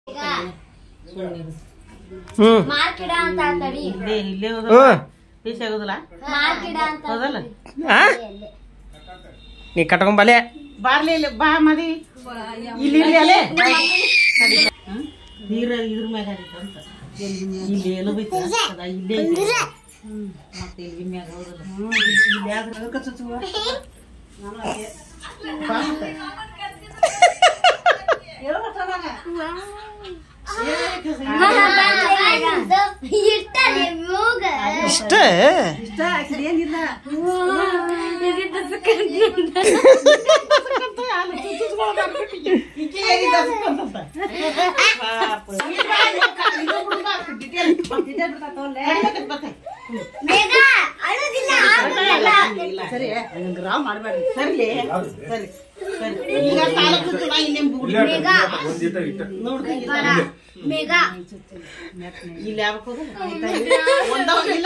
ಹ್ಮ್ ಮಾರ್ಕಿಡ ಅಂತ ತಡಿ ಇಲ್ಲೇ ಇಲ್ಲೇ ಹೋದ ಹ್ಮ್ ಫಿಶ್ ಆಗೋದಿಲ್ಲ ಮಾರ್ಕಿಡ ಅಂತ ಹೌದಲ್ಲ ಆ ನೀ ಕಟ್ಕೊಂಬಲೆ ಬಾರ್ಲಿ ಇಲ್ಲಿ ಬಾ ಮದಿ ಇಲ್ಲಿ ಇಲ್ಲಿ ಅಲ್ಲೇ ಹ್ಮ್? ನೀರ ಇದ್ರ ಮ್ಯಾಗ ಹರಿತ ಅಂತ ಇಲ್ಲಿ ಎಲ್ಲೋ ಬೈತ ಅದ ಇಲ್ಲೇ ಐತೆ. ಹ್ಮ್. ಮತ್ತೆ ಇಲ್ಲಿ ಮ್ಯಾಗ ಹೌದಲ್ಲ ಇಲ್ಲಿ ಯಾವ್ದ್ರ ಅದಕ್ಕ ಚುಚ್ಚುವ? ಬಾ ಮತ್ತೆ. ಇಟ್ಟಲ್ಲಿ ಮೂಗ ಇಷ್ಟ ಈಕೆ ಏನಿದೆ ಅದಕ್ಕಂತಂತ. ಪಾಪ. ಇಲ್ಲಿ ಬಾ, ಇಲ್ಲಿ ಬಾ, ಇದು ಬಿಡು ಬಾ, detail. detail ಬಿಡ್ತಾತ್ ಅವ್ಲೆ. ಕಡಿಮೆ ಬತ್ತೆ. ಬೇಗ ಅಳುದಿಲ್ಲ ಇಲ್ಲ. ಸರಿ ಗ್ರಾಮ್ ಮಾಡ್ಬೇಡ್ರಿ ಸರಿಲಿ ಸರಿ ಸರಿ ಈಗ ಸಾಲ ಕೂತು ನಾ ಇಲ್ಲೇ ಬುಗುಡಿ ನೋಡ್ರಿ ಬೇಗ ಇಲ್ಲಿ ಯಾವಾಗ ಹೋದ ಒಂದವ ಇಲ್ಲ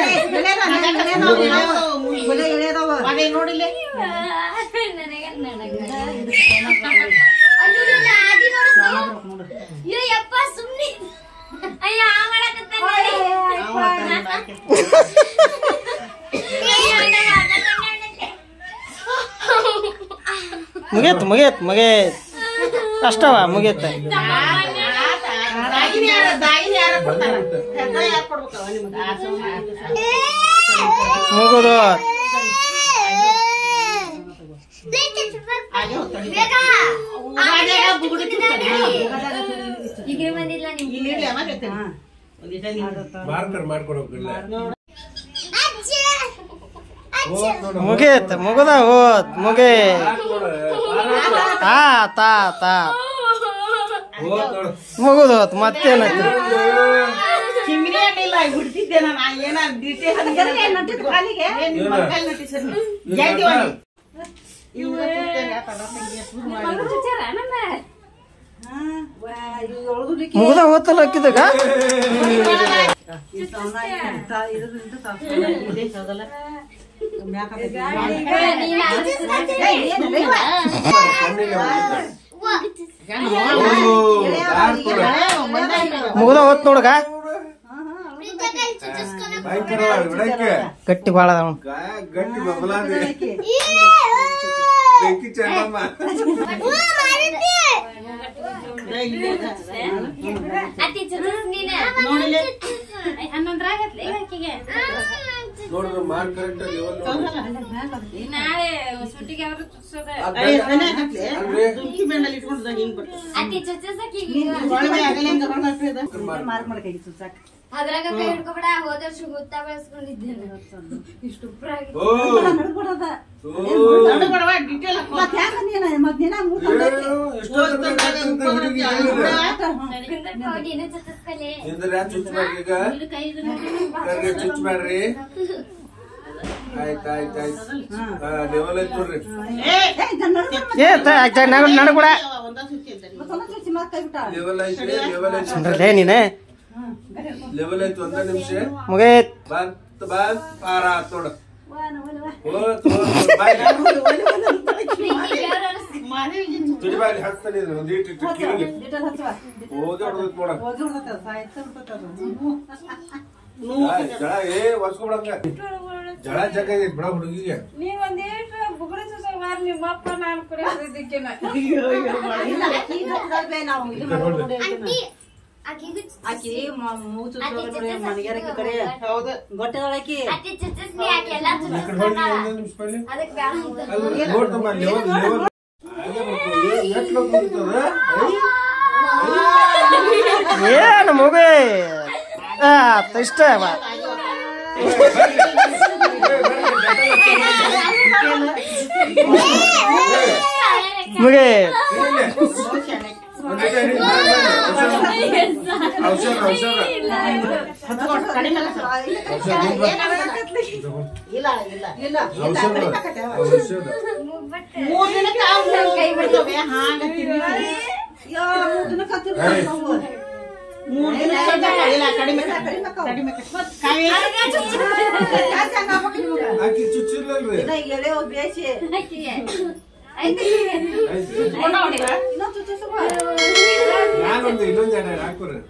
ಅದೇ ನೋಡಿಲ್ಲೇ ನನಗೆ ನನಗೆ ಅಳುದಿಲ್ಲ ಆದಿ ನೋಡು ಅಯ್ಯೋ ಯಪ್ಪ ಸುಮ್ನೆ ಅಯ್ಯ ಆ ಮಾಡಕತ್ತಾನೆ ಮುಗಿಯತ್ ಮುಗಿಯತ್ ಮುಗಿಯತ್ ಅಷ್ಟವ ಮುಗಿಯತ್ತ ದಾಗಿನ ಯಾರ ದಾಗಿನ ಯಾರ ಕೊಡ್ತಾರ ಹೆದ್ರ ಯಾರು ಕೊಡ್ಬೇಕವ ನಿಮ್ಗೆ ಆ ಸೌಂಡ್ ಆಗಿ ಸಾಕು. ಮುಗುದು ಹಾಗೆ ಹೋಗ್ತಾನೆ ಬೇಗ ಊರಾಗ್ಯಾಗ ಬುಗುಡಿ ಚುಚ್ತಾನೆ. ಈಗ ಬಂದಿಲ್ಲ ನಿಮ್ಗೆ ಇಲ್ಲಿ ಇರ್ಲಿ ಅಮ್ಮ ಹೇಳ್ತೇನೆ. ಒಂದಿಟ ನೀನು. ಮಾರ್ಕರ್ ಮಾಡ್ಕೊಡೋಕಿಲ್ಲ ಮುಗಿಯತ್ ಮುಗುದ ಹೋತ್ ಮುಗಿ ತಾ ತಾ ತಾ ಮುಗುದು ಹೋತ್ ಮತ್ತೇನೈತಿ ಚಿಮ್ನಿ ಹಣ್ಣಿಲ್ಲ ಬಿಡ್ತಿದ್ದೆ ನಾನು ಆ ಏನ detail ಏನ್ ನಿಮ್ ಮಗ್ಳ್ ನಟಿಸ್ರಿ ನೀವು? ಜಲ್ದಿ ಹೋಗಿ. ಇವ್ನ ತಿಂತೇನೆ, ಆ ತಡ ತಂಗಿ ಶುರು ಮಾಡಿ. ಮುಗುದ ಹೋತಲ್ಲ ಅಕ್ಕಿದಾಗ ಇದೇ ಹೌದಲ್ಲ? ಮುಗುದ ಹೋತ್ ನೋಡಗ ಭಯಂಕರ ಬಿಡಕ್ಕೆ ಗಟ್ಟಿ ಬಾಳ ಅದಾವ ಗಟ್ಟಿ ಬಬಲಾದಿ ಬೆಂಕಿ ಚೆನ್ನಮ್ಮ ಅತಿ ಚುರುಸ್ ನೀನೆ ನೋಡಿಲೆ? ಹನ್ನೊಂದ್ರಾಗತ್ಲೆ ಆಕಿಗೆ ನೋಡಿದ್ರೆ ಮಾರ್ಕ್ ಕರೆಕ್ಟ್ ನಾಳೆ ಸುಟ್ಟಿಗೆ ಅವರು ಚುಚ್ಚೋದ ಅಯ್ಯ, ಮನೆ ಹಾಕ್ಲೆ? ದುಮ್ಕಿ ಬೆಣ್ಣಲ್ಲಿ ಇಟ್ಕೊಂಡು ಹಿಂಗ್ ಬರ್ತದೆ. ಅತಿ ಚುಚ್ಚಸಕಿಗೆ ಒಳಗೆ ಆಗಲ್ಲ ಹಿಂಗ್ ಹೊರಗ್ ಹಾಕ್ತದೆ. ಅದ್ರಾಗ ಕೈ ಹಿಡ್ಕೊಬೇಡ ಹೋದ ವರ್ಷ ಗುತ್ತ ಬೆಳೆಸ್ಕೊಂಡಿದ್ದೇನೆ ಇಷ್ಟು ಉಪ್ರಾಗಿ ಓ ದೊಡ್ಡ ಬಡವ detail ಹಾಕೋ. ಎಷ್ಟೋ ಹುಡುಗಿ ನೀನು ಚುಚ್ಚಸ್ಕಲೆ ಇಂದ್ರ ಯಾಕೆ ಚುಚ್ಚಬೇಡ್ರಿ ಈಗ ಕರ್ಗೆ ಚುಚ್ಚಬೇಡ್ರಿ ಆಯ್ತು ಆಯ್ತು ಆಯ್ತು ಹಾ ಲೆವೆಲ್ ಐತ್ ನೋಡ್ರಿ ಏ, ಏ ನಡಗುಡ ಒಂದ ಸುತ್ತಿ ಅಂತಾನೆ. ಲೆವೆಲ್ ಐತಿ ಲೆವೆಲ್ ಐತಿ ಚಂದ್ರಲೇ ನೀನೆ ಲೆವೆಲ್ ಐತಿ ಒಂದ ನಿಮಿಷ ಮುಗಿಯತ್ ಬಂತ್ ಬಂತ್ ಪಾರ ಆತ್ ನೋಡು ಹೋತ್ ಹೋತ್ ಬಾಯ್ ಮಾದೇವಿಗೆ ತುಡಿಬಾಗಿ ಹಚ್ತಾನೆ ಇದು ಒಂದ್ ಇಟ್ಟು ಇಟ್ಟು ಕಿವಿಗೆ ಓದಿ ಹೊಡ್ದೈತ್ ನೋಡ ಆಯ್, ಜಳ ಏ ಒರ್ಸ್ಕೊಬಿಡಂಗ ಜಳ ಜಗ ಆಗೈತ್ ಬಿಡ ಹುಡುಗಿಗೆ ಆಂಟಿ ಆಕಿಗೂ ಆಕಿ ಮನೆಗಾರಕ್ಕೆ ಕಡೆ ಹೌದು ಗೊಟ್ಟದಳಕಿ ಅತಿ ಚುಚ್ಚಸ್ಲಿ ಆಕಿ ಎಲ್ಲಾ ಈ ಕಡೆ ಹೊಳ್ಳಿ ಚುಚ್ಚಸ್ತಾಳ ಒಂದೇ ನಿಮಿಷ ಬಳ್ಳಿ ಅದಕ್ಕೆ ಬ್ಯಾಡ ಅಂತ ಅಲ್ಲ ನೋಡ್ತಮ್ಮ ಲೆವೆಲ್ ಲೆವೆಲ್ ಹಾಗೆ ಬರ್ತೀವಿ ಎಟ್ಲ ಮುಗಿತದ ಏನು ಮುಗಿ ಆ ಇಷ್ಟ ಬಾ ಮುಗಿ ಔಷಧ ಔಷಧ ಹತ್ಕೊಂಡು ಕಡಿಮೆ ಅಲ್ಲ ಸರ್. ಇಲ್ಲ ಇಲ್ಲ ಔಷಧ ಔಷಧ ಮೂರ್ ದಿನಕ್ಕೆ ಆ ಮೂರ್ ಕೈ ಬಿಡ್ತವೆ ಹಾಂಗ ತಿನ್ನಿ. ಏಯ್, ಮೂರ್ ದಿನ ಇಲ್ಲ ಕಡಿಮೆ ಕಡಿಮೆ ಕಾಯಿ ಆಕಿ ಚುಚ್ಚಿರ್ಲಲ್ರಿ ಎಳೆ ಬೇಸಿ ಆಕಿಗೆ ಹಚ್ಕೊಂಡ ಅವ್ನಿಗೆ? ನಾನೊಂದು ಇನ್ನೊಂದು ಜನ ಹಾಕೋರಿ